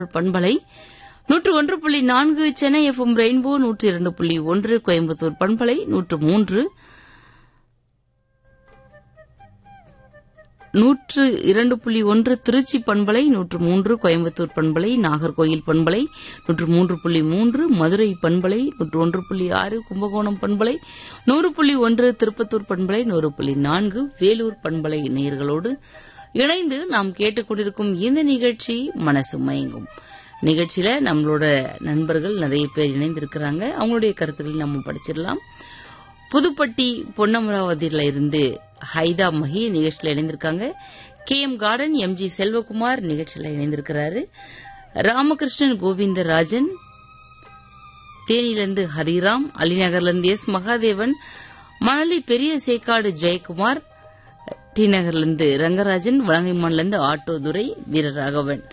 பண்பலை நூற்று ஒன்று புள்ளி நான்கு சென்னை எஃப்எம் ரெயின்போ நூற்று இரண்டு புள்ளி ஒன்று கோயம்புத்தூர் பண்பலை நூற்று மூன்று நூற்று இரண்டு புள்ளி ஒன்று திருச்சி பண்பலை நூற்று மூன்று கோயம்புத்தூர் பண்பலை நாகர்கோயில் பண்பலை நூற்று மூன்று புள்ளி மூன்று மதுரை பண்பலை நூற்று ஒன்று புள்ளி ஆறு கும்பகோணம் பண்பலை நூறு புள்ளி ஒன்று திருப்பத்தூர் பண்பலை நூறு புள்ளி நான்கு வேலூர் பண்பலை நேயர்களோடு இணைந்து நாம் கேட்டுக்கொண்டிருக்கும் இந்த நிகழ்ச்சி மனசு மயங்கும் நிகழ்ச்சியில நம்மளோட நண்பர்கள் நிறைய பேர் இணைந்திருக்கிறாங்க அவங்களுடைய கருத்துக்களை நம்ம படிச்சிடலாம் புதுப்பட்டி பொன்னமராவதியில இருந்து ஹைதா மஹி நிகழ்ச்சியில் இணைந்திருக்காங்க K M garden M G Selvakumar நிகழ்ச்சியில் இணைந்திருக்கிறாரு ராமகிருஷ்ணன் கோவிந்தராஜன் தேனியிலிருந்து ஹரிராம் அலிநகர்லேருந்து எஸ் மகாதேவன் மணலி பெரிய சேக்காடு ஜெயக்குமார் டி நகர்லேருந்து ரங்கராஜன் வலங்கைமான்லேருந்து ஆட்டோ துரை வீரராகவன்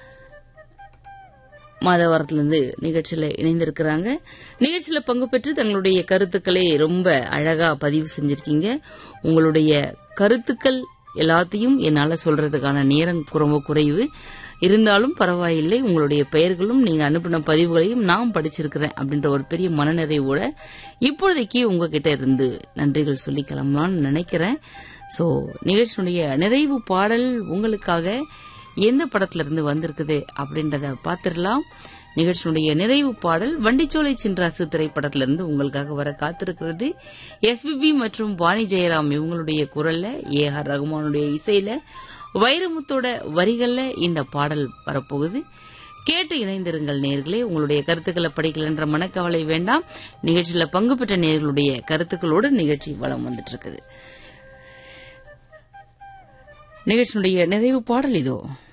மாதவரத்திலிருந்து நிகழ்ச்சியில இணைந்திருக்கிறாங்க நிகழ்ச்சியில பங்கு பெற்று தங்களுடைய கருத்துக்களை ரொம்ப அழகா பதிவு செஞ்சிருக்கீங்க உங்களுடைய கருத்துக்கள் எல்லாத்தையும் என்னால சொல்றதுக்கான நேரம் ரொம்ப குறைவு இருந்தாலும் பரவாயில்லை உங்களுடைய பெயர்களும் நீங்க அனுப்பின பதிவுகளையும் நான் படிச்சிருக்கிறேன் அப்படின்ற ஒரு பெரிய மனநிறைவோட இப்பொழுதைக்கு உங்ககிட்ட இருந்து நன்றிகள் சொல்லிக்கலாம்லான்னு நினைக்கிறேன் சோ நிகழ்ச்சியினுடைய நிறைவு பாடல் உங்களுக்காக எந்த படத்துல இருந்து வந்திருக்குது அப்படின்றத பாத்திரலாம் நிகழ்ச்சியினுடைய நிறைவு பாடல் வண்டிச்சோலை சின்ராசு திரைப்படத்திலிருந்து உங்களுக்காக வர காத்திருக்கிறது எஸ்பிபி மற்றும் வாணி ஜெயராம் இவங்களுடைய குரல்ல ஏ ஆர் ரகுமானுடைய இசையில வைரமுத்தோட வரிகள்ல இந்த பாடல் வரப்போகுது கேட்டு இணைந்திருங்கள் நேர்களே உங்களுடைய கருத்துக்களை படிக்கலன்ற மனக்கவலை வேண்டாம் நிகழ்ச்சியில பங்கு பெற்ற நேர்களுடைய கருத்துக்களோடு நிகழ்ச்சி வளம் வந்துட்டு இருக்குது நிகழ்ச்சியினுடைய நிறைவு பாடல் இதோ